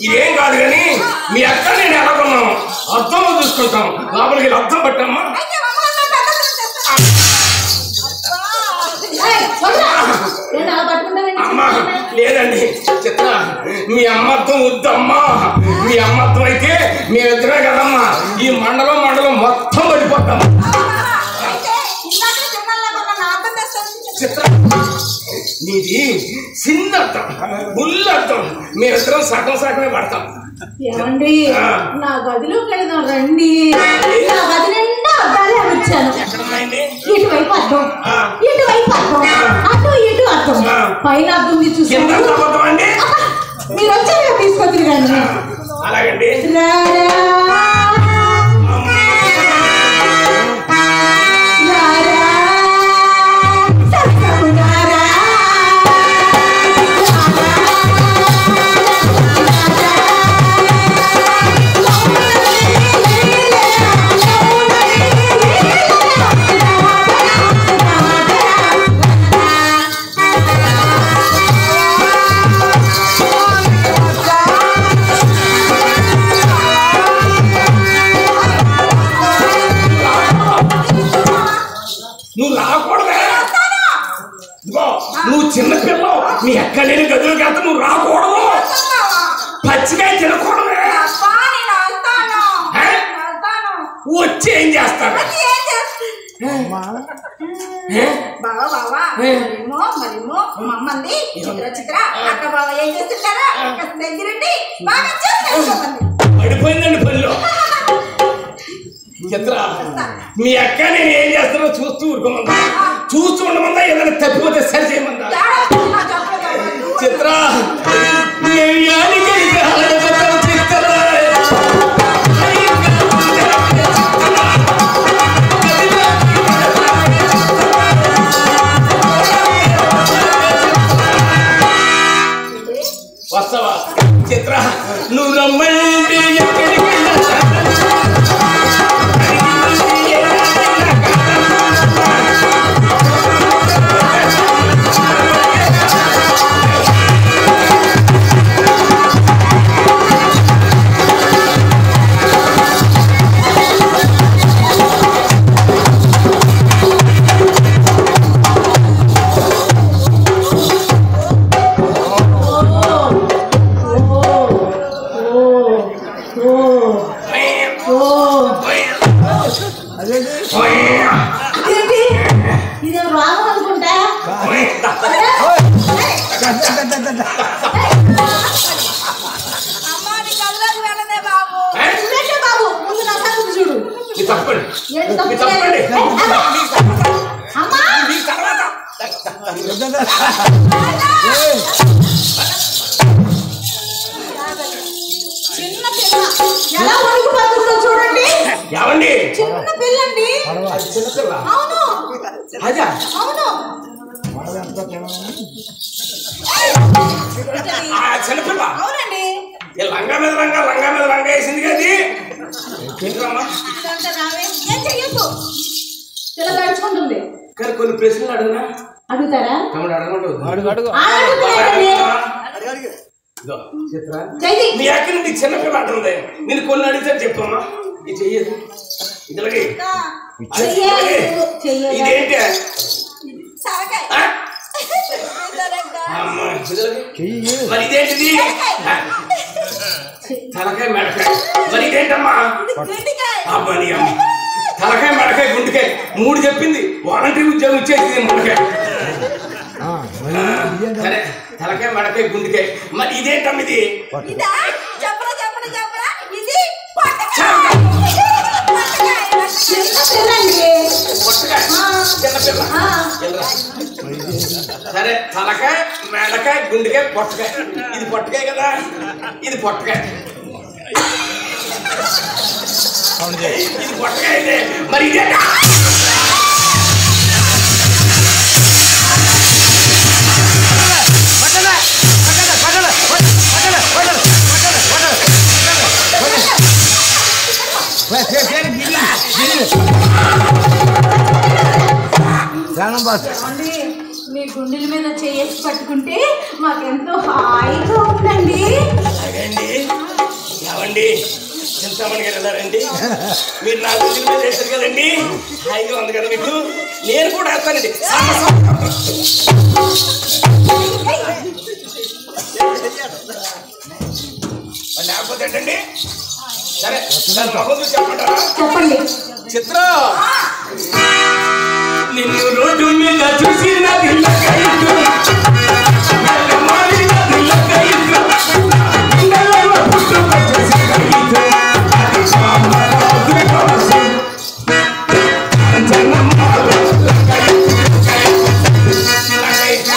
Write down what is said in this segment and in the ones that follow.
ఇదేం కాదు కానీ మీ అక్క నేను ఎలాగున్నాను అర్థం చూసుకుంటాం లోపలికి వెళ్ళి అర్థం పట్టమ్మా అయితే అమ్మ నా పెద్దతనం చేస్తాను. ఏయ్, వదరా. ఏంటి అలా పట్టుకుంటావేంటి? అమ్మా లేదండి చిత్ర మీ అమ్మత్వం వద్దమ్మా మీ అమ్మత్వం అయితే మేమిద్దరే కదమ్మా ఈ మండలం మండలం మొత్తం పడిపోతాం అయితే ఇందాక చిన్నలాగా ఉన్న నా అర్థం తెస్తాను చిత్ర నీది చిన్న అర్థం బుల్ అర్థం మేమిద్దరం సగం సగమే పడతాం ఏమండి ఆ. నా గదిలోకి వెళదాం రండి నా గది నిండా అద్దాలే వచ్చాను ఎక్కడున్నాయండి ఇటువైపు అర్థం ఆ. ఇటువైపు అర్థం అటు ఇటు అర్థం ఆ. పైన అర్థం ఉంది కింద చూసాను అబద్ధం అండి మీరు వచ్చారు తీసుకొచ్చి కానీ అలాగండి రారా రారా సత్తమునారా నువ్వు రాకూడదే ఇదిగో నువ్వు చిన్న పిల్లవు నీ ఎక్క లేని గదిలోకి వెళ్తే నువ్వు రాకూడదు పచ్చికాయ తినకూడదే అబ్బా నేను వెళ్తాను ఏ? నేను వెళ్తాను వచ్చి ఏం చేస్తావు అది ఏం చేస్తా ఏ? బావా బావా ఏ? మరేమో మరేమో మా అమ్మంది చిత్ర చిత్ర అక్క బావ ఏం చేస్తుంటారా కాస్త దగ్గరండి బాగా చూసుకోండి పడిపోయిందండి పనిలో చిత్ర మీ అక్క నేను ఏం చేస్తానో చూస్తూ ఊరుకోమందా చూస్తూ ఉండమందా ఏదైనా తప్పిపోతే సరి చేయమందా చిత్ర నెయ్యానికి ఆడబడ్డావు చిత్ర. వస్తావా చిత్ర నువ్వు రమ్మంటే ఎక్కడికి ఇదేంటి ఇదేం రాగం అనుకుంటా అమ్మా నీ కళ్ళకి వెళ్ళదే బాబు చూడండి బాబు ముందు నా సంగతి చూడు ఇది తప్పండి ఏంటి ఇది తప్పు తప్పండి లేదు? ఏ, అమ్మా! అమ్మా మీ తర్వాత చిన్న పిల్ల ఎలా వణికిపోతుందో చూడండి ఏమండి చిన్న పిల్లండి అది చిన్నపిల్ల అవును అదా అవును ఆ చిన్నపిల్ల అవునండి ఈ లంగా మీద లంగా లంగా మీద లంగా వేసింది కది ఏంటమ్మా ఇదంతా నావే ఏం చెయ్యొద్దు పిల్ల గడుచుకుంటుంది కానీ కొన్ని ప్రశ్నలు అడుగునా అడుగుతారా తమ్ముడు అడగమంటే అడుగుతారండి ఇదో చిత్ర చెయ్యి నీ అక్కడి నుండి చిన్నపిల్ల అంటుంది నేను కొన్ని అడిగితే చెప్పమ్మా ఇది చెయ్యదు ఇదిలకి చెయ్యాలి చెయ్యాలి ఇదేంటి సరకాయ ఆ? ఇదనక్క. అమ్మా, ఇదిలకి. మరి ఇదేంటిది ఆ. తలకాయ మెడకాయ మరి ఇదేంటమ్మా ఇది గుండెకాయ అబ్బా నీ అమ్మ తలకాయ మెడకాయ గుండెకాయ మూడు చెప్పింది వాలంటీర్ ఉద్యోగం ఇచ్చేది మెడకాయ సరే తలకాయ మెడకాయ గుండెకాయ మరి ఇదేంటమ్మ ఇది ఇదా చెప్పరా చెప్పరా చెప్పరా ఇది పొట్టకాయ పొట్టకాయ చిన్న పిల్లండి పొట్టకాయ చిన్నపిల్ల ఆ. ఎల్రా. సరే తలకాయ మెడకాయ గుండెకాయ పొట్టకాయ ఇది పొట్టకాయ కదా ఇది పొట్టకాయ ఇది పొట్టకాయ అయితే మరి ఇదేంటా ఏమండి మీ గుండెల మీద చేసి పట్టుకుంటే మాకెంతో హాయిగా ఉందండి ఏంటండి ఏమండి చింతామణి గారు వెళ్ళారండి మీరు నా గురించి మీద వేశారు కదండి హాయిగా ఉంది కదా మీకు నేను కూడా వేస్తానండి మరి లేకపోతే ఏంటండి సరే దాని మొహం చూసి చెప్పమంటారా చెప్పండి చిత్ర నిన్ను రోడ్డు మీద చూసిన పిల్లకైతు మారిన పిల్లకైతు పిల్లల పుట్టుకొచ్చేసి కైతు అది కామరాజు కోసం జనమాల కైతు కైతు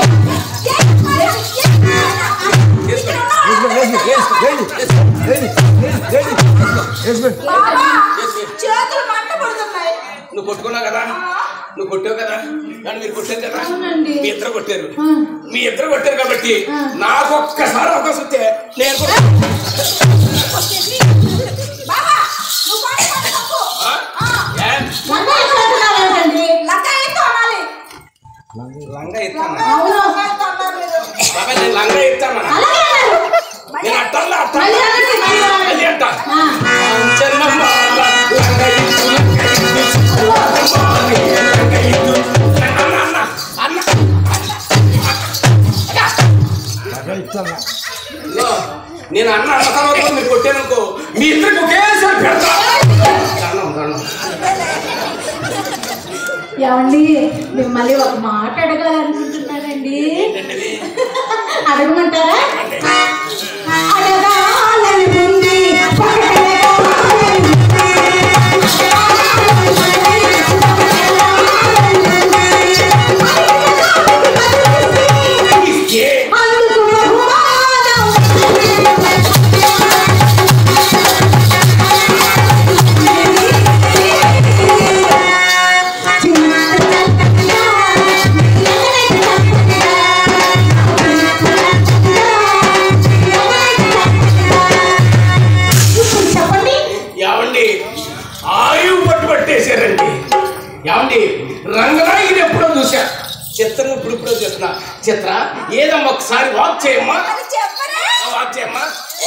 బాబా చేతులు మంట పడుతున్నాయి నువ్వు కొట్టుకున్నావు కదా నువ్వు కొట్టావు కదా కానీ మీరు కొట్టారు కదా అవునండి. మీ ఇద్దరు కొట్టారు ఆ. మీ ఇద్దరు కొట్టారు కాబట్టి ఆ. నాకు ఒక్కసారి అవకాశం వస్తే నేను కూడా బాబా నువ్వు పడి పడి తప్పు ఆ? ఆ, ఏ? వంద ఎక్కడండి లంగా ఎత్తు అనాలి లంగా ఎత్తాను అవును. లంగా ఎత్తు అన్నారు మీరు. బాబా నేను లంగా ఎత్తాను అలాగే అన్నారు. నేను అట్టల్లా అట్ట మళ్ళీ అనండి, మళ్ళీ అనండి. అది అంట ఆ. అంచనమ్మ లంగా ఎత్తు, లంగా ఎత్తు, లంగమాలి, లంగా ఎత్తు. అన్న అన్న అన్న ఇదిగో, నేను అన్న అన్న తర్వాత మీరు కొట్టానుకో మీ ఇద్దరికి ఒకేసారి పెడతా దండం, దండం. ఏమండి మిమ్మల్ని ఒక మాట అడగాలనుకుంటున్నానండి ఏంటండి ఇది? అడగమంటారా అడగాలని ఉంది ఒకటడగాలని ఉంది. ఇస్తే అందుకు బహుమానం ఇప్పుడు చెప్పండి ఏమండి ఆయువు పట్టు పట్టేశారండి ఏమండి రంగనాయకుని ఎప్పుడో చూసా చిత్రం ఇప్పుడు ఇప్పుడో చూస్తున్నా చిత్ర ఏదమ్మా ఒకసారి వాక్ చేయమ్మా అది చెప్పరే ఆ వాక్ చేయమ్మా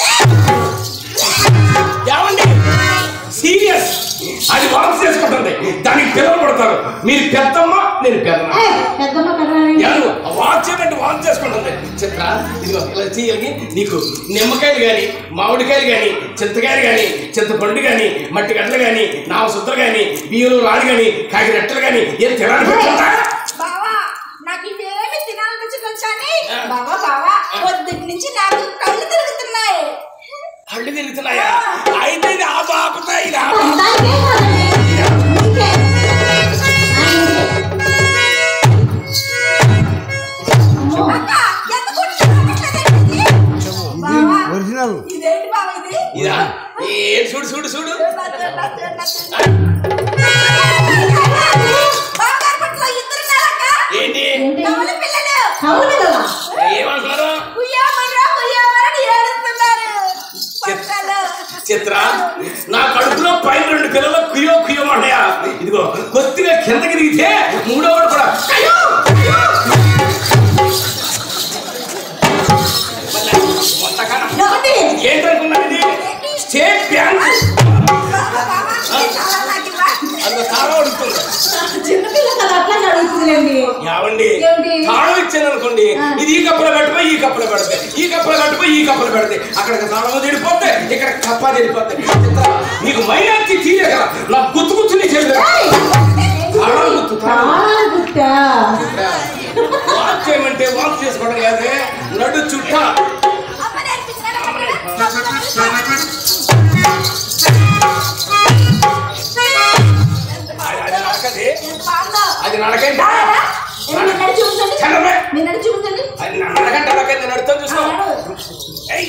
ఏమండి సీరియస్ అది వాక్ చేసుకుంటుంది దానికి పిల్లలు పడతారు మీరు పెద్దమ్మ నేను పెద్దమ్మ ఏయ్, పెద్దమ్మ కదా ఎవరు వాక్ చేయమంటే వాక్ చేసుకుంటుంది చిత్ర ఇదిగో ఇలా చేయగలిగి నీకు నిమ్మకాయలు కానీ మామిడికాయలు కానీ చింతకాయలు కానీ చింతపండు కానీ మట్టి గడ్డలు కానీ నావ సుద్దలు కానీ బియ్యలు రాడు కానీ కాకి రెట్టలు కానీ ఏం తినాలి పెట్టుకుంటా బావా నాకు ఇవేమి తినాలనిపించడం కానీ బావా బావా పొద్దుటి నుంచి నాకు కళ్ళు తిరుగుతున్నాయి కళ్ళు తిరుగుతున్నాయా అయితే ఇది ఆ బాపుతా ఇది ఆ బాపు. దానికేం కాదండి. ఇంకే. ఆ, ఇంకే. అమ్మో. అక్క ఎందుకు కొట్టుకుంటున్నావు? బావా ఒరిజినల్ ఇదేంటి బావా ఇది ఇదా ఏ చూడు చూడు చూడు బావగారు పట్ల ఇద్దరు ఉన్నారక్క ఏంటి ఏంటి? కవల పిల్లలు అవును కదా ఏమంటున్నారు ఉయ్యామరా ఉయ్యామని ఏడుస్తున్నారు పక్కలు చిత్ర నా కడుపులో పైన రెండు పిల్లలు కుయో కుయో అన్నయ్య ఇదిగో కొద్దిగా కిందకి దిగితే మూడోవాడు కూడా కయ్యో, కయ్యో. మళ్ళా మొత్తకాలం. ఏమండి? ఏంటనుకున్నారు ఇది స్టేట్ బ్యాంక్ బావా బావా ఈ చాలా నాకు ఇవ్వ. అందులో తాళం అడుగుతుంది చిన్నపిల్ల కదా అట్లా అడుగుతుందిలేండి ఏమండి ఏంటి? తాళం ఇచ్చాను అనుకోండి ఆ. ఇది ఈ కప్పులో పెట్టిపోయి ఈ కప్పులో పెడితే ఈ కప్పులో పెట్టిపోయి ఈ కప్పులో పెడితే అక్కడ తాళం తిడిపోతే ఇక్కడ కప్ప తిడిపోతే నీకు మైనార్టీ తీరే కదా నా గుర్తు గుర్తు నీ చేతి ఏయ్! తాళం గుర్తు తాళం చాలా గుర్తా వాక్ చేయమంటే వాక్ చేసుకోవడం కాదే నడు చుట్ట అమ్మ నేర్పించినారా పక్కన? అది అది నడకది బాగుందో? అది నడకండి బాగా? ఏ, మీరు నడిచి చూపించండి. చల్లమే. మీరు నడిచి చూపించండి. అది నడకంటే నడకండి నడుస్తాను చూసుకో ఆడు. ఏయ్.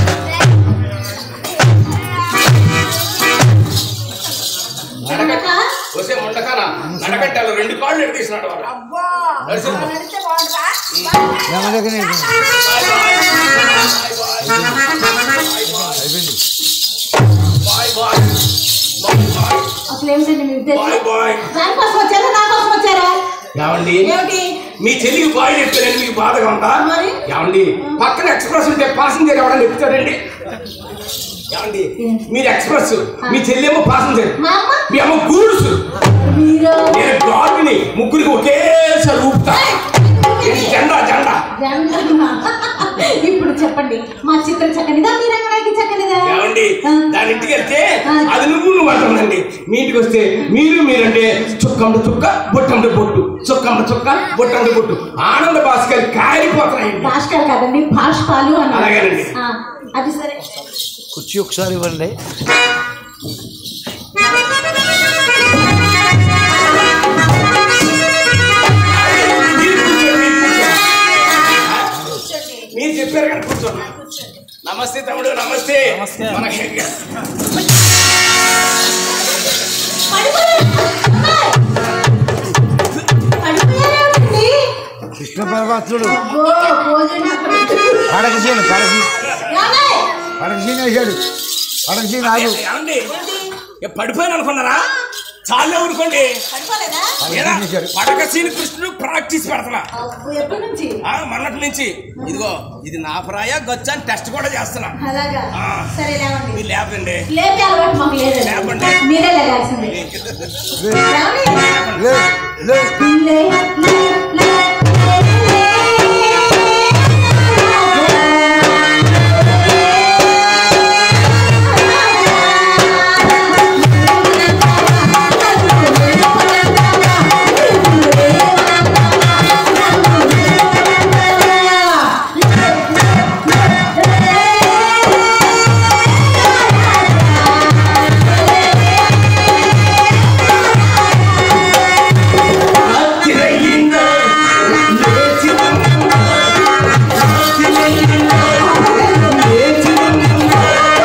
నడక ఒసే ఉండకాన నడకట్టాలి రెండు కాళ్ళు ఎడ తీసినట్టు వాడు అబ్బా నడిచి- అలా నడిస్తే బాగుంటుందా? నెమ్మదిగానే bye bye bye bye bye bye అసలు ఏమిటండి మీ ఉద్దేశం బాయ్ బాయ్ దానికోసం వచ్చారా నా కోసం వచ్చారా ఏమండి ఏమిటి మీ చెల్లికి బాయ్ చెప్తానని మీకు బాధగా ఉందా మరి? ఏమండి పక్కన ఎక్స్ప్రెస్ ఉంటే పాసింజర్ ఎవడని చెప్తాడండి ఏమండి మీరు ఎక్స్ప్రెస్ మీ చెల్లి ఏమో పాసింజర్ మా అమ్మ మీ అమ్మ గూడ్స్ మీరు నేను గాడిని ముగ్గురికి ఒకేసారి ఊపుతా ఏంటి జెండా జెండా జన్మ. ఇప్పుడు చెప్పండి మా చిత్రం చక్కనిదా మీ రంగనాయకి చక్కనిదా ఏమండి ఆ. దాని ఇంటికి వెళ్తే ఆ. అది నువ్వు నువ్వు అంటుందండి మీ ఇంటికి వస్తే మీరు మీరంటే చుక్కంట చుక్క బొట్టంట బొట్టు చుక్కంట చుక్క బొట్టంట బొట్టు ఆనంద భాస్కర్ కారిపోతున్నాయండి భాష్కర్ కాదండి భాష్పాలు అన్నారు అలాగేనండి. ఆ, అది సరే కుర్చీ ఒకసారి ఇవ్వండి మీరు కూర్చోండి, మీరు కూర్చోండి. కూర్చోండి. మీరు చెప్పారు కదా కూర్చోండి కూర్చోండి. నమస్తే తమ్ముడు నమస్తే నమస్తే. మన పడిపోయారేమిటండి? కృష్ణ పరమాత్ముడు అబ్బో, భోజనం పడకసీను పడకి ఏమండి? పడకసీను వేశాడు పడకసీను ఆగు ఏమండి ఏ పడిపోయాను అనుకున్నారా చాలా ఊరుకోండి పడిపోలేదా? ఏరా, పడకసీను వేశాడు పడక సీని కృష్ణుడు ప్రాక్టీస్ పెడుతున్నా అబ్బో, ఎప్పటి నుంచి ఆ, మొన్నటి నుంచి ఇదిగో ఇది నా ప్రాయ గొచ్చా అని టెస్ట్ కూడా చేస్తున్నా అలాగా ఆ. సరే లేవండి మీరు లేపండి లేపే అలవాటు మాకు లేదండి లేపండి. మీరే లేగాల్సింది లే, ఏమండి? లే, లే. లే, లే, లే, తిరగిందా, లేచి ఉందా, తిరగిందా, లేచి ఉందా.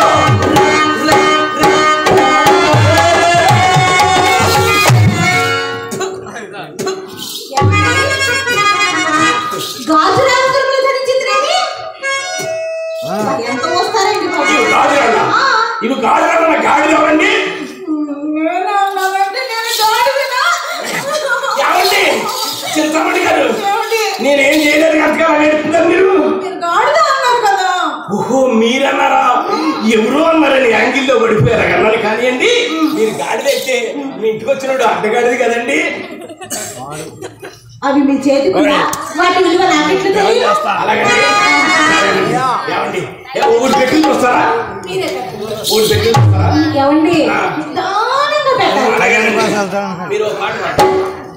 గాజు రామకుర్మలు ధరించిందిరేమి? ఆ, ఎంత మోస్తారండి బాబు? ఇవి గాజురాళ్ళ ఆ. ఇవి గాజురాళ్ళ గాడి ఎవరండి నేను అన్నానంటే నేను గాడిదనా? ఏమండి చింతమణి గారు ఏమండి? నేనేం చేయలేదు కనుక అడుగుతున్నారు మీరు మీరు గాడిద అన్నారు కదా ఓహో మీరన్నారా ఎవరు అన్నారని యాంగిల్లో పడిపోయారా అన్నారు కానివ్వండి మీరు గాడిదైతే మీ ఇంటికి వచ్చినాడు అడ్డగాడిది కదండి అవి మీ చేతికున్నా వాటి విలువ నాకెట్లు తెలియదు అలాగండి ఏమండి ఏ, ఊరు పెట్టి చూస్తారా మీరే పెట్టండి. ఊరు పెట్టి చూస్తారా ఏమండి ఆ. నిదానంగా పెట్టాలి అలాగేనండి వెళ్తాను. మీరు ఒక మాట పాడండి.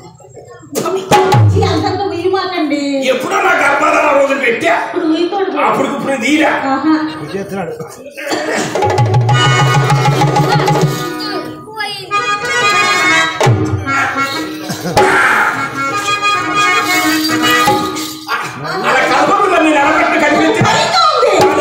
ఈ అంతంత మీరు మాకండి ఎప్పుడో నా గర్భాధార రోజు పెట్టా ఇప్పుడు మీతోడు అప్పుడు ఇప్పుడు తీరా ఆహా చేస్తున్నాడు అలా కలపకుండా నేను ఎలబెట్టిన కనిపించి ఇంకా ఉంది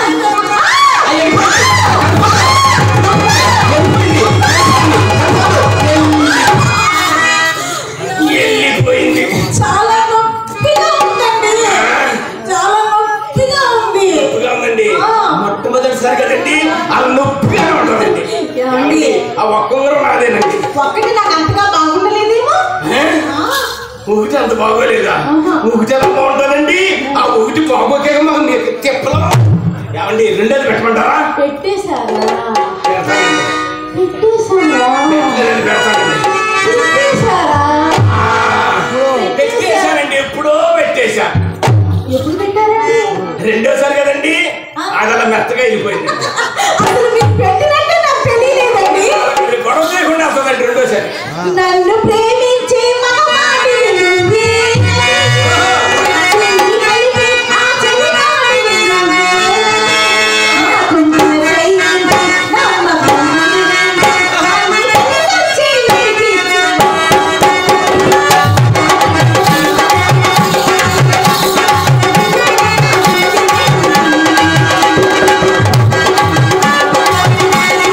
వెళ్ళిపోయింది చాలా నొప్పిగా ఉందండి చాలా నొప్పిగా ఉంది నొప్పిగా ఉందండి ఆ. మొట్టమొదటిసారి కదండి అలా నొప్పిగా ఉంటుందండి ఏమండి? ఆ ఒక్క ఊరు నాదేనండి ఒక్కటి నాకు అంతగా బాగుండలేదేమో ఏ? ఆ, ఒకటి అంత బాగోలేదా ఆహా. ఒకటి ఎలా బాగుంటుందండి ఆ ఒకటి బాగోకే మాకు మీకు తిప్పలు ఏమండి రెండోది పెట్టమంటారా పెట్టేశారా పెడతానండి. పెట్టేశారా పెట్టలేదండి, పెడతానండి పెట్టేశారా ఆ, పెట్టేశానండి ఎప్పుడో పెట్టేశా ఎప్పుడు పెట్టారండి రెండోసారి కదండి ఆ. అది అలా మెత్తగా వెళ్ళిపోయింది అసలు మీరు పెట్టినట్టు నాకు తెలియలేదండి మీరు గొడవ చేయకుండా వస్తుందండి రెండోసారి నన్ను ప్రేమించే మగవాడివి నువ్వే. చెయ్యి కలిపి ఆ చెలికాడివి నువ్వే. నాకున్న ధైర్యంతో నమ్మకం నీవే. నన్ను వెనుకొచ్చి నడిపించు. ఆ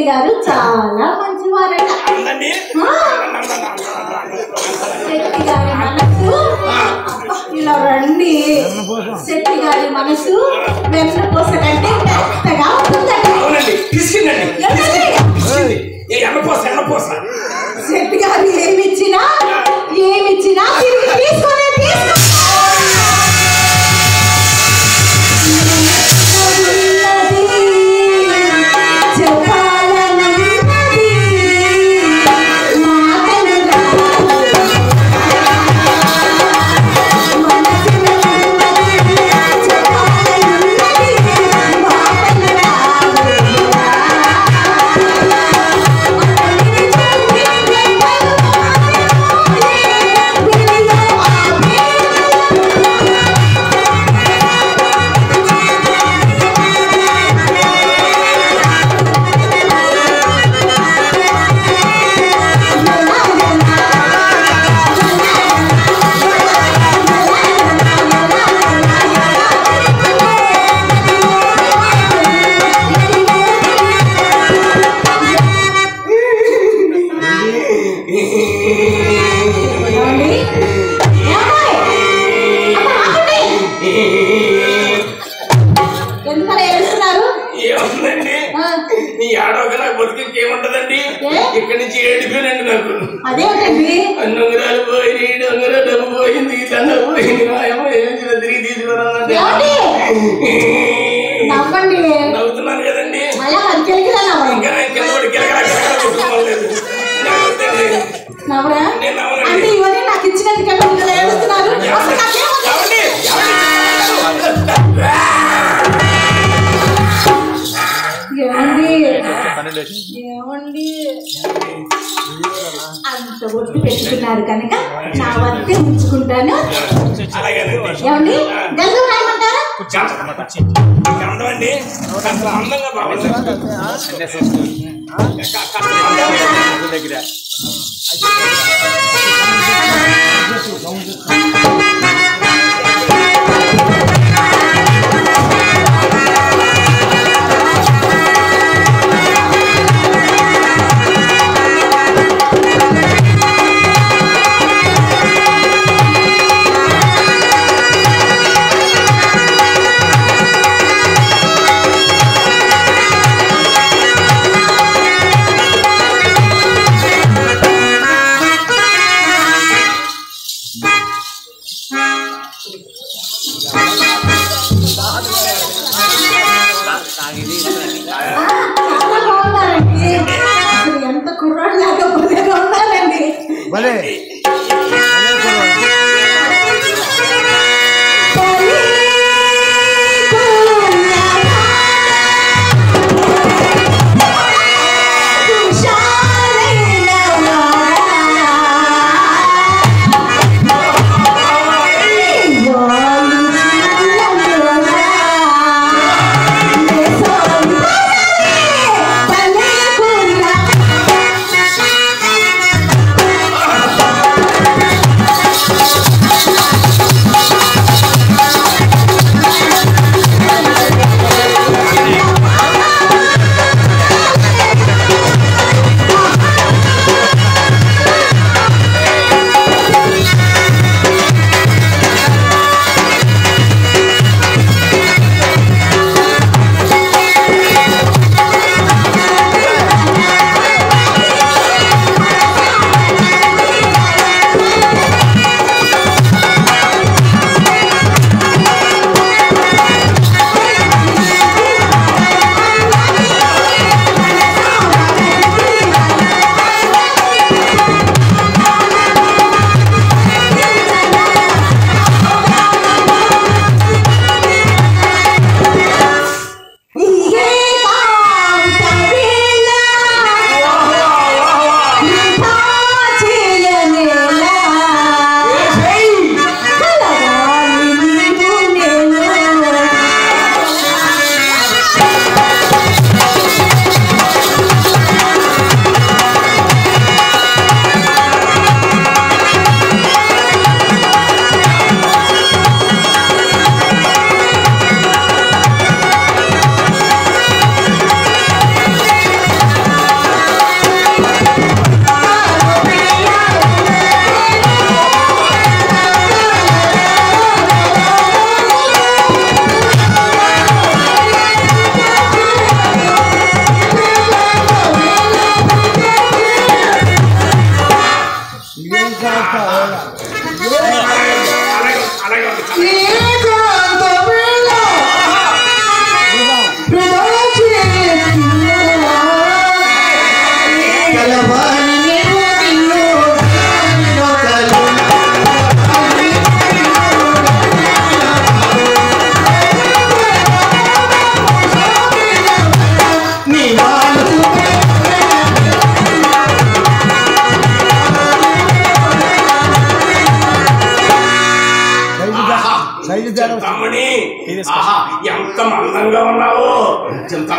శెట్టి గారు చాలా మంచివారట అందండి ఆ, శెట్టి గారి మనసు అబ్బా, ఇలా రండి శెట్టి గారి మనసు వెన్నపూస కంటే మెత్తగా ఉంటుందట అవునండి తీసుకుందండి ఏంటండి? తీసుకుంది ఏ ఎన్నపోస ఎన్నపోస శెట్టి గారు ఏమిచ్చినా ఏమిచ్చినా తిరిగి తీసుకొని తీసుకో ఏమండి? ఏమండి? అమ్మ, ఆగండి. ఎందుకలా ఏడుస్తున్నారు ఏముందండి ఆ, ఈ ఆడవక నాకు బతికి ఏముంటదండి ఏ? ఇక్కడి నుంచి ఏడిపోయినండి నాకు అదేమిటండి అన్ని ఉంగరాలు పోయి ఉంగరాలు డబ్బు పోయింది దండ పోయింది నాయమో ఏమి తిరిగి తీసుకురానండి ఏమండి? నవ్వండి నవ్వుతున్నాను కదండి మళ్ళా పదికెళ్ళకి నవ్వండి ఇంకా నేను కింద పడి గిలగల గిలగల కొట్టుకోలేదు నవ్వుతండి నవ్వరా నేను నవ్వనండి. అంటే ఇవన్నీ నాకు ఇచ్చినందుకంటే మీరు ఏడుస్తున్నారు అసలు నాకేం వద్దు. ఏమండి? ఏమండి ఏమండి అంత ఒట్టు పెట్టుకున్నారు కనుక నా వద్దే ఉంచుకుంటాను అలాగేనండి ఏమండి గంధం రాయమంటారా గంధం అండి కాస్త అందంగా బాగుంది ఆ, చాలా బాగున్నారండి అసలు ఎంత కుర్రాళ్ళలాగా భలేగా ఉన్నారండి భలే పల్లె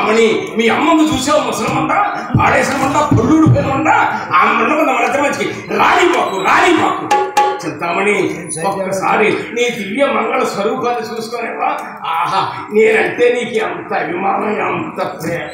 అమ్మని మీ అమ్మను చూసావు ముసలమంట ఆడేసమంట పొల్లుడు పోయినమంట ఆ మండ మన ఇద్దరి మధ్యకి రానిపోకు రానిపోకు చింతామణి ఒక్కసారి నీ దివ్య మంగళ స్వరూపాన్ని చూసుకోనేవా ఆహా నేనంటే నీకు ఎంత అభిమానం ఎంత ప్రేమ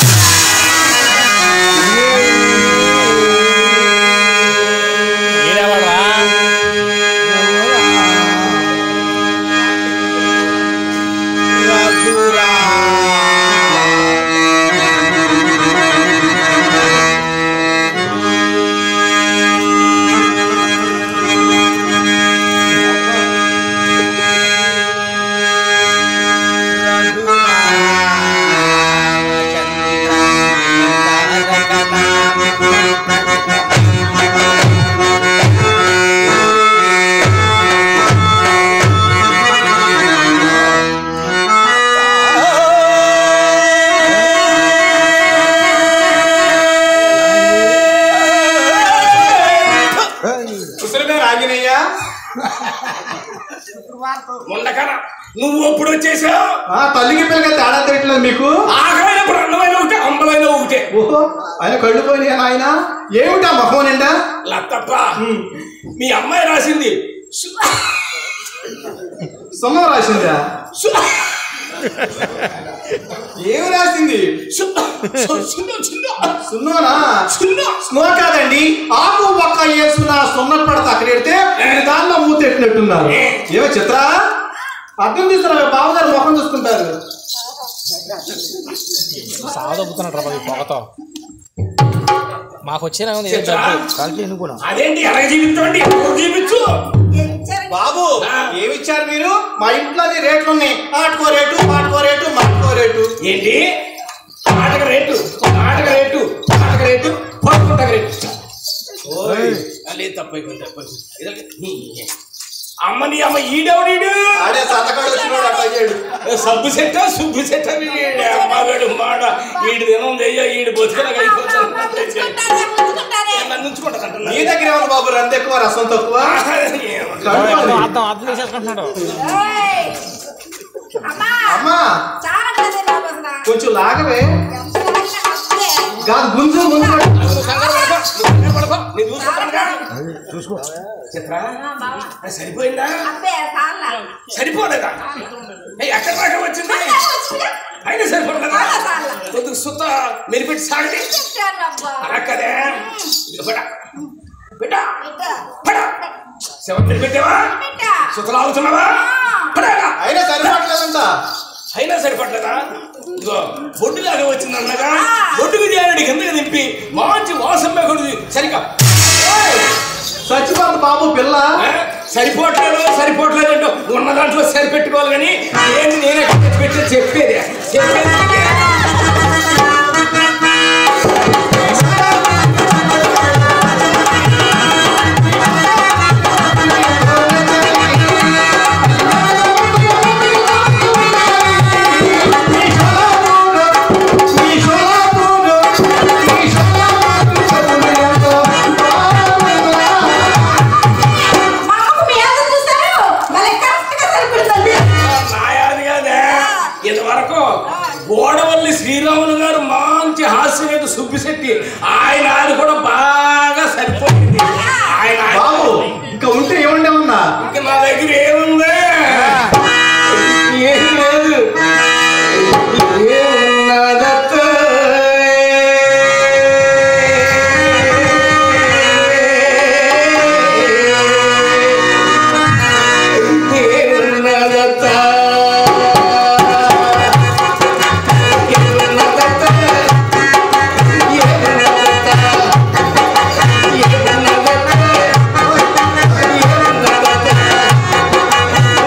ముసలిమే రాగినయ్యా ఉండకన నువ్వు ఎప్పుడు వచ్చేసావు ఆ, తల్లికి పిల్లకి తేడా తెలియట్లేదు మీకు ఆకమైనప్పుడు అన్నమైన ఒకటే అంబలైన ఒకటే ఓహో ఆయన కళ్ళు పోయినాయి ఆయన ఏమిటా మొహం నిండా లత్తప్ప మీ అమ్మాయి రాసింది సు- సున్నం రాసిందా సు- ఏమి రాసింది సు- సు- సున్న సున్న సున్నోనా సున్న స్నో కాదండి ఆకు ఒక్క వేసుకున్న సున్న పడత అక్కడ పెడితే మీరు దానిలో మూత ఎట్టినట్టున్నారు ఏమో చిత్ర అర్థం తీసుకురా బావగారు ముఖం చూసుకుంటారు సావదొబ్బుతున్నాడు రా ఈ పొగతో మాకు వచ్చిన చిత్ర, కలిసి ఎన్నుకున్నా అదేంటి ఎలా జీవితండి ఎప్పుడు జీవించు బాబు ఆ. ఏమిచ్చారు మీరు మా ఇంట్లో అన్ని రేట్లు ఉన్నాయి ఆటుకో రేటు పాటుకో రేటు మాటుకో రేటు ఏంటి నాటక రేటు నాటక రేటు నాటక రేటు పట్టుకుంటా రేటు లేదు తప్పైపోయింది తప్పైపోయింది ఇదొక- అమ్మ నీ అమ్మ ఈడెవడీడు ఆడే సంతకాడు వచ్చినాడు అట్లా చేయడు సబ్బు సెట్ట సుబ్బు సెట్ట మగడు మాడ ఈడు దినం చెయ్య ఈడు బతుకులకు అయిపోతాను ముంచుకుంటారే, ముంచుకుంటారే. నన్ను ఉంచుకుంటా నీ దగ్గర ఏమన్నా బాబు రంది ఎక్కువ రసం తక్కువ కడుపు అర్థం అర్థం చేసేసుకుంటున్నాడు ఏయ్! అమ్మా అమ్మా చాలా కదే బాబు అసలు. కొంచెం లాగవే ఎంత లాగినా అంతే. కాదు గుంజు గుంజు నేను చూసుకుంటానుగా అది చూసుకో చిత్ర ఆ, బావ. అది సరిపోయిందా అబ్బే, చాలా. సరిపోలేదా ఏయ్, ఎక్కడ దాకా వచ్చింది వచ్చిందా? అయినా సరిపోలేదా చాలా, చాలా. కొద్దిగా సుత్త మెరిపెట్టి సాగడి చెప్పాను అబ్బా. అలా కదే ఇదిగో బిడ్డ బిడ్డ బిడ్డ. బిడ్డ శవం మెరిపెట్టావా బిడ్డ. సుతలు ఆగుతున్నావా పడాగా అయినా సరిపడలేదంట అయినా సరిపడలేదా ఇదిగో బొడ్డులాగా వచ్చింది అన్నగా బొడ్డుకు చేరడి కిందకి దింపి మంచి వాసం మేకుడు సరిగా చచ్చిపోతుంది బాబు పిల్ల ఏ? సరిపోవట్లేదు సరిపోవట్లేదు అంటే ఉన్న దాంట్లో సరిపెట్టుకోవాలి కానీ ఏంటి నేనే పెట్టి చెప్పేది చెప్పేది నీకే. మా అమ్మ మీ అందరూ చూస్తారు మళ్ళీ కరెక్ట్ గా సరిపడుతుంది నాయాది కాదే ఇంతవరకు గోడవల్లి శ్రీరాములు గారు మంచి హాస్యవేద సుబ్బిశెట్టి ఆయన ఆయన కూడా బాగా సరిపోయింది ఆయన బాబు ఇంకా ఉంటే ఏమండే ఉన్నా ఇంకా నా దగ్గర ఏముంది ఏం లేదు ఏమున్నదత్త? ఏమున్నదత్త? ఏమున్నదత్త? ఏమున్నదత్త? ఏమున్నదత్త? ఏమున్నదత్త?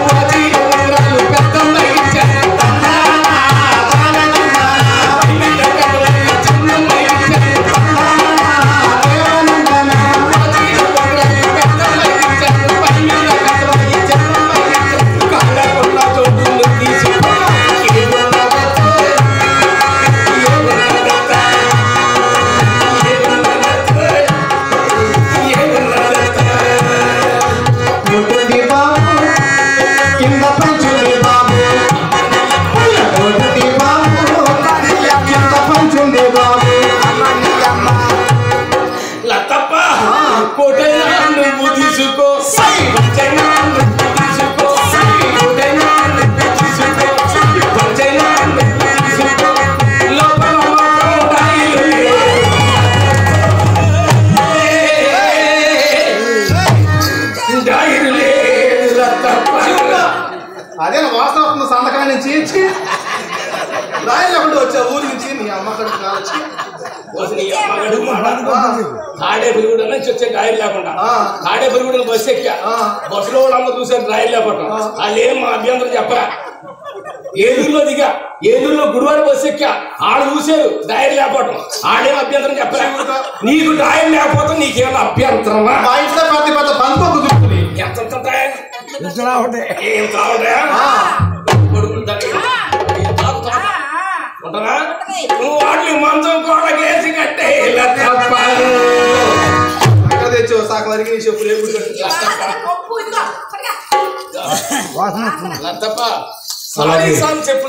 అమ్మకడు కావచ్చు ఓసి నీ అమ్మగాడు మాట. తాడే పెరుగుడు నుంచి వచ్చే డ్రాయర్ లేకుండా ఆ. తాడే పెరుగుడు బస్సు ఎక్కా ఆ. బస్సులో వాళ్ళందరూ చూసారు డ్రాయర్ లేకుండా వాళ్ళు ఏం మా అభ్యంతరం చెప్పరా ఏలూరులో దిగా ఏలూరులో గుడివాడ బస్సు ఎక్కా ఆడు చూసారు డ్రాయర్ లేకపోవటం ఆడేం అభ్యంతరం చెప్పరా నీకు డ్రాయర్ లేకపోతే నీకేమైనా అభ్యంతరమా మా ఇంట్లో పెద్ద పెద్ద బంధు కుదురుతుంది ఎంత ఎంత డ్రాయర్ ఇట్లా ఒకటే ఏం తాగుడా ఆ. కొడుకులు దగ్గర ఏం తాగుతావా? ఆ, ఉంటదా నువ్వు వాటిని మంచం కోడకేసి కట్టే ఇలా తప్ప అక్కడ తెచ్చి ఓ సాకు వరకు నీ చెప్పులు ఏమి గుర్తుపెట్టు. ఆ, కొప్పు ఇదిగో, పట్టుకో. వాసన వస్తుంది ఇలా తప్ప సారీ సారీ చెప్పు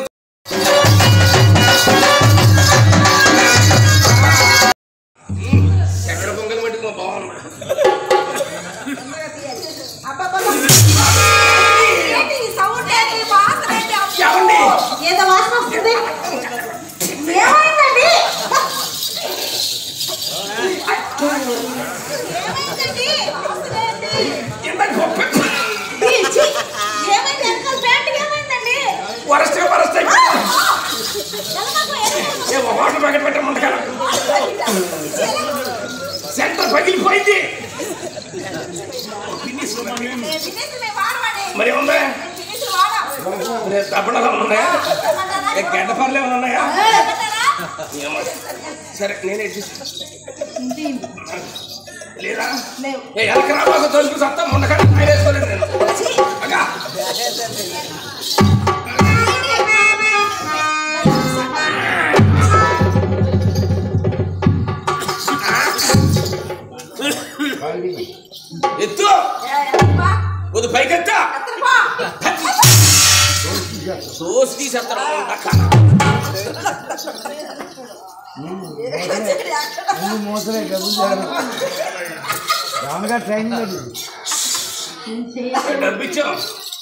ఎక్కడ పొంగల్ పట్టి మా బాగున్నా అబ్బబ్బబ్బ. ఏంటి ఈ సౌండ్ ఏంటి? ఈ వాసన ఏంటి? అబ్బో. ఏమండి? ఏదో వాసన వస్తుంది ఏమైందండి? ఏమైందండి? వాసన ఏంటి? ఎంత గొప్ప ఈ, ఛీ, ఏమైంది వెనకాల ప్యాంటుకి ఏమైందండి? వరస్ట్ వరస్ట్ ఎలమకు, ఎలమకు. ఏ వాటర్ ప్యాకెట్ పెట్టే ముందుగా సెంటర్ పగిలిపోయింది నేను ఫినిష్లు వాడమండి. మరి ఉందా ఫినిష్లు వాడం. రేపు దప్పడాలు ఏమైనా ఉన్నాయా ఏ గడ్డ పనులు ఏమైనా ఉన్నాయా ఏమంటారా? ఏమో. సరే నేనే లేదా ఏ ఎలకరా బాగా తలుపు సత్తా ముండకాడ వేసుకోలేదు నేను అగా ఎత్తు కొద్ది పైకెత్తా దోసి తీసేస్తాను ముండక. అన్ని మూతలే డబ్బులు చేయాలి రామగా ట్రైనింగ్ అది డబ్బు ఇచ్చాం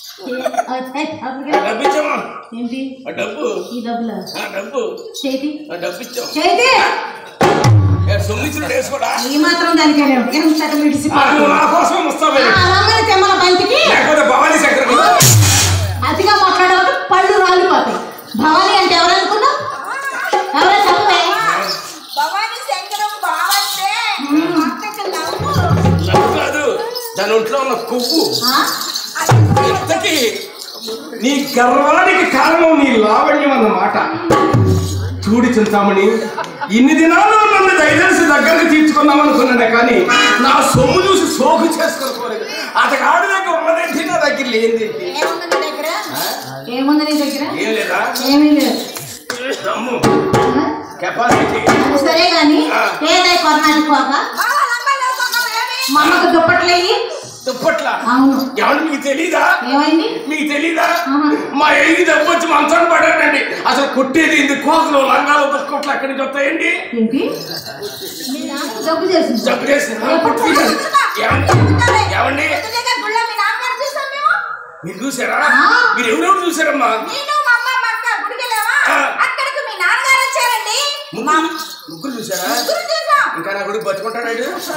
డబ్బు ఇచ్చామా ఏంటి ఆ డబ్బు ఈ డబ్బులు ఆ డబ్బు చేతి ఆ డబ్బు ఇచ్చాం చేతి ఏ, సొమ్మిచ్చిన వేసుకోడా ఈ మాత్రం దానికి ఎంత మిడిసి ఆ, నువ్వు నా కోసం వస్తావు రమ్మని తెమ్మల బంతికి లేకపోతే భవానీ చక్రం అతిగా మాట్లాడేవాడు పళ్ళు రాలిపోతాయి భవానీ అంటే ఎవరనుకున్నావు ఎవరో చెప్పవే భవానీ శంకరం బావంటే అక్కకి నవ్వు లవ్ కాదు దాని ఒంట్లో ఉన్న కొవ్వు ఆ? ఇంతకి నీ గర్వానికి కారణం నీ లావణ్యం అన్నమాట చూడి చింతామణి ఇన్ని దినాలు నన్ను దయచేసి దగ్గరకు తీర్చుకున్నాం అనుకున్నానే కానీ నా సొమ్ము చూసి సోకు చేసుకోలేదు అతను ఆడి దగ్గర ఉన్నదేంటి నా దగ్గర లేనిదేంటి ఏముంది నీ దగ్గర ఏముంది నీ దగ్గర ఏం లేదా ఏమీ లేదు దమ్ము ఆ? కెపాసిటీ అది సరే గాని ఆ. ఏదై కొరనాటి పోక బావా లంబాలు వేసుకున్నావు ఏమి? మా అమ్మకు దుప్పట్లేయి దుప్పట్ల అవును ఎవరు మీకు తెలీదా ఏమైంది మీకు తెలీదా ఆహా. మా ఎయికి దెబ్బ వచ్చి మంచాన్ని పడాడండి అసలు కొట్టేది ఇంది కోకలు లంగాలు దుప్పట్లు అక్కడి నుంచి వస్తాయండి ఏంటి మీ నాన్న జబ్బు చేసింది జబ్బు చేసి ఎప్పుడు ఏమండి ఏమండి పొద్దున్నే గుళ్ళో మీ నాన్నగారు చూసాం మేము. మీరు చూసారా ఆ. మీరు ఎవరెవరు చూసారమ్మా నేను మా అమ్మ మా అక్క గుడికి వెళ్ళావా? ఆ. అక్కడికి మీ నాన్నగారు వచ్చారండి మా ముగ్గురు ముగ్గురు చూసారా ముగ్గురు చూసాం. ఇంకా నా కొడుకు బతుకుంటాడు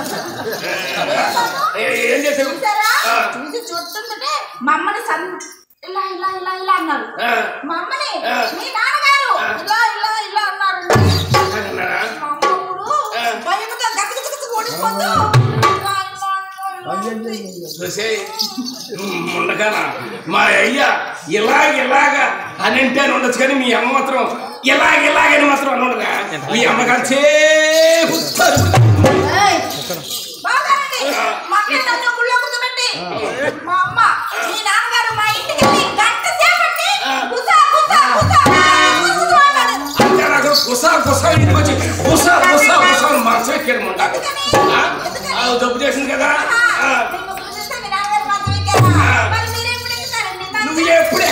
ఏ- ఏం చేశారు చూసారా? ఆ. చూసి చూస్తుంటే మా అమ్మని సన్ ఇలా ఇలా ఇలా ఇలా అన్నారు ఆ, మా అమ్మని ఆ. మీ నాన్నగారు ఆ. ఇలా ఇలా ఇలా అన్నారు అన్నారా? మా అమ్మ ఊరు ఆ. భయంతో గక్క గక్క గక్క ఓడిపోతూ ఇలా, ఇలా, ఇలా, ఇలా ఉంది. చూసే ఉండగాన మా అయ్య ఇలా ఇలాగా అని అంటే అని ఉండొచ్చు కానీ మీ అమ్మ మాత్రం ఇలాగ ఇలాగని మాత్రం అని ఉండగా మీ అమ్మగారు చేపు ఏయ్, బాగానండి. మా అక్క నన్ను గుళ్ళో కూర్చోబెట్టి, మా అమ్మ మీ నాన్నగారు మా ఇంటికి వెళ్ళి గంట సేపటి కుసా కుసా కుసా కుసా కుసా అన్నాడు. అంతే నాకు కుసా కుసా ఇంటికి వచ్చి కుసా కుసా కుసా అని మనసు ఎక్కాడు ముండా జబ్బు చేసింది కదా ఆ, నేను ముగ్గురు చూస్తే మీ నాన్నగారు మాత్రం ఎక్కారా? మరి మీరు ఎప్పుడు ఎక్కుతారండి? నన్ను నువ్వు ఎప్పుడే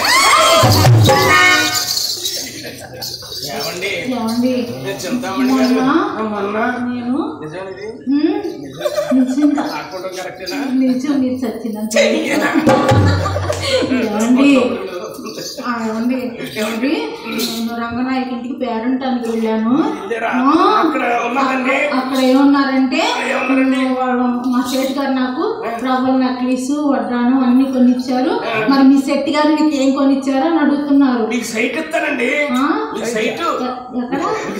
ఏమండి ఏమండి నేను చింతామణి గారు మొన్న మొన్న నేను నిజానిది హ్మ్, నిజంగా ఆడుకోవడం కరెక్టేనా నిజం మీరు చచ్చిందంత చెయ్యనా? ఏమండి ఆ, ఏమండి ఏమండి నేను రంగనాయకి ఇంటికి పేరంటానికి వెళ్ళాను వెళ్ళారా? ఆ, అక్కడ ఉన్నదండి? అక్కడ- అక్కడ ఏమన్నారంటే ఏమన్నారండి? వాళ్ళు మా సేట్ గారు నాకు రవ్వల నక్లీస్ వడ్డాను అన్ని కొనిచ్చారు మరి మీ సెట్ గారు నీకు ఏం కొనిచ్చారు అని అడుగుతున్నారు మీకు సైట్ ఇస్తానండి ఆ? మీకు సైట్ ఎ- ఎక్కడ మీకు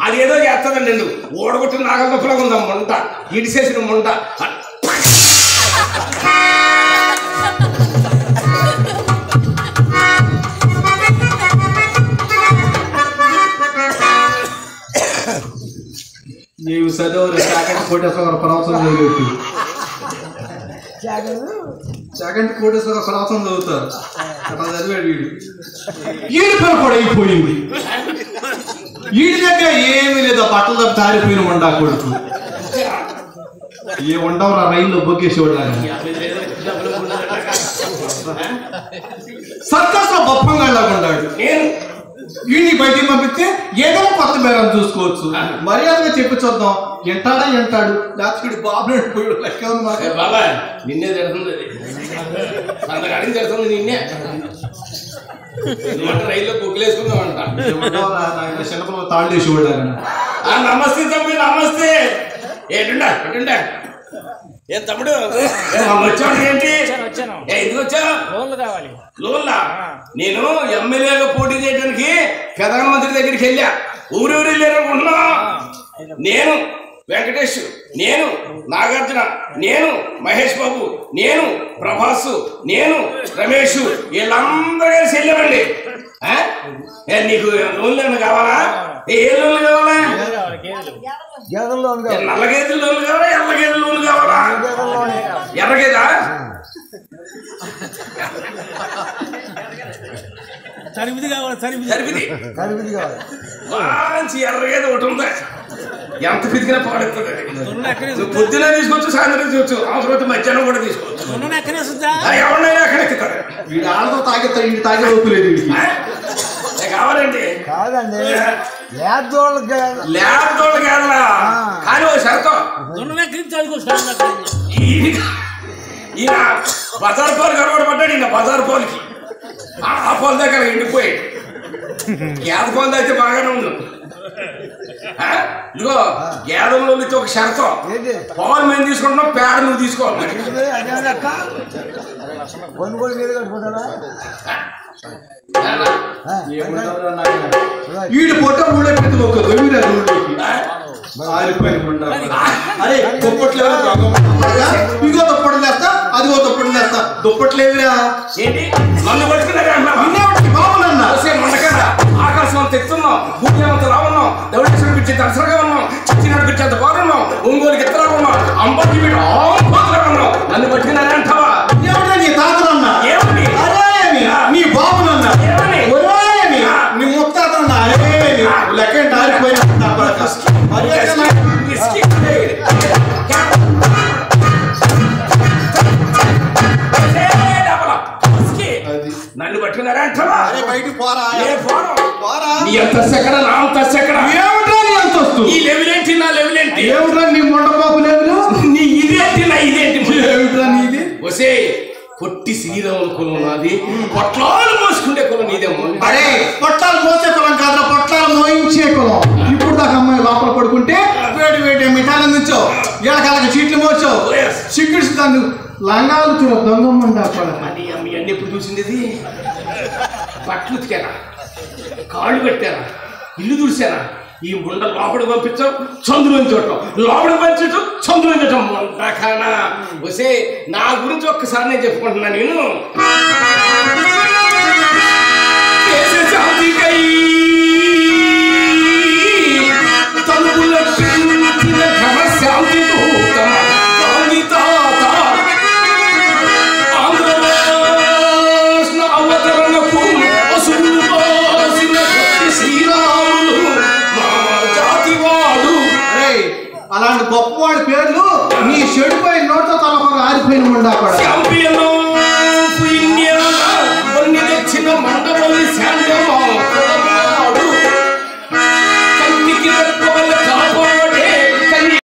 అదేదో చేస్తుందండి నువ్వు ఓడగొట్టిన నాగలపలాగా ఉందా ముంట ఇడిసేసిన ముంట నీవు చదువు చాకంటి కోటేశ్వర ప్రవచనం చదివి చాకంటి కోటేశ్వర ప్రవచనం చదువుతారు అట్లా చదివాడు వీడు ఈడి పని కూడా అయిపోయింది ఈడి దగ్గర ఏమీ లేదు బట్టలు తప్ప దారిపోయిన ఉండా కొడుకు ఏ ఉండవరా రైల్లో బొగ్గేసేవాడు సర్కస్ లో బొప్పంగా ఉన్నాడు నేను వీడిని బయటికి పంపిస్తే ఏదో కొత్త బేరం చూసుకోవచ్చు మర్యాదగా చెప్పి చూద్దాం ఎంటాడా ఎంటాడు లేకపోతే వీడు బాబు పోయాడు లెక్క ఉంది మాకు. ఏ బాబా నిన్నే తిడుతుంది అది అంతకాడికి తిడుతుంది నిన్నే నువ్వంట రైల్లో బొగ్గులేసుకుందామంట ఏమంటావురా నాయన చిన్నపిల్లలు తాళ్ళు వేసేవాడు ఆయన. ఆ నమస్తే తమ్ముడు నమస్తే ఏంటుండా ఏంటుండా ఏం తమ్ముడు ఏ, మొన్న వచ్చావు ఏంటి వచ్చాను వచ్చాను ఏ ఎందుకు వచ్చావు లోన్లు కావాలి లోన్లా నేను ఎమ్మెల్యేగా పోటీ చేయడానికి ప్రధానమంత్రి దగ్గరికి వెళ్ళా ఊరూరు వెళ్ళారనుకుంటున్నా నేను వెంకటేష్ నేను నాగార్జున నేను మహేష్ బాబు నేను ప్రభాస్ నేను రమేష్ వీళ్ళందరూ కలిసి వెళ్ళామండి ఆ? ఏ, నీకు లోన్లు ఏమైనా కావాలా ఏ ఏ లోన్లు కావాలా గేదెలు కావాలి గేదెలు గేదెల్లో ఏ, నల్ల గేదెల లోన్లు కావాలా ఎర్ర గేదెల లోన్లు కావాలా ఎర్ర గేదా తరిమిది కావాలి తరిమిది సరిపిది కలిపిది కావాలి మంచి ఎర్రగేది ఒకటి ఉంది ఎంత పితికినా పాడుతుంది అది. దొన్నులు ఎక్కడే నువ్వు పొద్దున తీసుకోవచ్చు సాయంత్రం తీసుకోవచ్చు అవసరమైతే మధ్యాహ్నం కూడా తీసుకోవచ్చు దొన్నులు ఎక్కడే సుద్దా ఆ, ఎవరినైనా అక్కడ ఎక్కుతారు వీడు ఆడతో తాగేస్తాడు వీడు తాగే ఓపు లేదు వీడికి ఆ? ఏ కావాలండి కాదండి లేదోళ్ళకి ల్యాబ్ తోడు కాదలా కానీ ఓ షరతో దొన్నులు ఎక్కడి చదువుకో ఈయన ఈయన బజార్ పోలు కనబడి పడ్డాడు ఈయన బజార్ పోల్కి ఆ పోల్ దగ్గర ఎండిపోయాడు గేద పోల్ అయితే బాగానే ఉంది ఆ? ఇదిగో గేదెలో ఒక షరతం ఏంటి పాలు మేము తీసుకుంటున్నాం పేడ నువ్వు తీసుకోవాలి ఏంటిది? అదే లెక్క కొనుగోలు మీద కట్టుకుంటారా ఆ, ఏమంటావురా నాయన? వీడి పొట్ట ఊళ్ళో పెట్టి ఒక దొంగిరా ఊళ్ళోకి ఆరిపోయిన ముండా. అరే దుప్పట్లేవు ఇగో దుప్పటి లేస్తా అదిగో దుప్పటి లేస్తా దుప్పట్లేవిరా ఏంటి నన్ను పట్టుకున్నారా నిన్నేమిటి బాబునన్నా ఉండకన్నా ఆకాశం తెస్తున్నాం భూమి అంత రావున్నాం దౌడేశ్వరం పిచ్చి దర్శనగా ఉన్నాం చిచ్చినాడు పిచ్చి అంత బాగున్నాం ఒంగోలుకి ఎత్తలా ఉన్నాం అంబాజీ వీడు ఆంబోతులా ఉన్నాం నన్ను పట్టుకున్నారా అంటావా ఏమిటా నీ తాతనన్నా ఏమని? అరేమి నీ బాబునన్నా ఏమని? ఒరేమి నీ ముత్తాతనన్నా అరేమి లెక్క ఏంటి ఆరిపోయిన నా కొడక. మర్యాదగా నా- విస్కీ. ఏ డబల. విస్కీ. అది. నన్ను పట్టుకున్నారా అంటావా అరే బయటికి పోరా ఏ పోను. పోరా నీ అంత సెకడ నా అంత సెకడ ఏమిటా నీ అంతస్తు ఈ లెవెలేంటి నా లెవెలేంటి ఏమిట్రా నీ మొండబాబు లేవులు నీ ఇదేంటి నా ఇదేంటి ఏమిట్రా నీది ఒసే పొట్టి శ్రీరాముల కులం నాది పొట్లాలు మోసుకుంటే కులం నీదేమో అరే పొట్టాలు మోసే కులం కాదురా పొట్టాలు మోయించే కులం ఇప్పుడు దాకా అమ్మాయి లోపల పడుకుంటే వేడి వేడి మిఠాయిలు నుంచో ఏళ్ళకాలకి చీట్లు మోచావు Yes. సిగ్గుడు దాన్ని లంగాలు చూడ దొంగమ్మండా కూడా అది అమ్మ అన్ని ఎప్పుడు చూసింది ఇది బట్టలు ఉతికారా కాళ్ళు పెట్టారా ఇల్లు తుడిచారా ఈ ముండ లోపలికి పంపించడం చంద్రుని చూడటం లోపలికి పంపించడం చంద్రుని చూడటం ముండకానా వసే నా గురించి ఒక్కసారి నేను చెప్పుకుంటున్నా నేను దేశ శాంతికై తలుపుల పిలిచిన ఘన శాంతి దూత గాంధీ తాత ఆంధ్రరాష్ట్ర అవతరణకు అసురులు పోసిన భక్తి శ్రీరాములు మా జాతివాడు అరే అలాంటి గొప్పవాడి పేర్లు నీ చెడిపోయిన నోట్తో తలకొక ఆరిపోయిన ఉండా కూడా చాంపియన్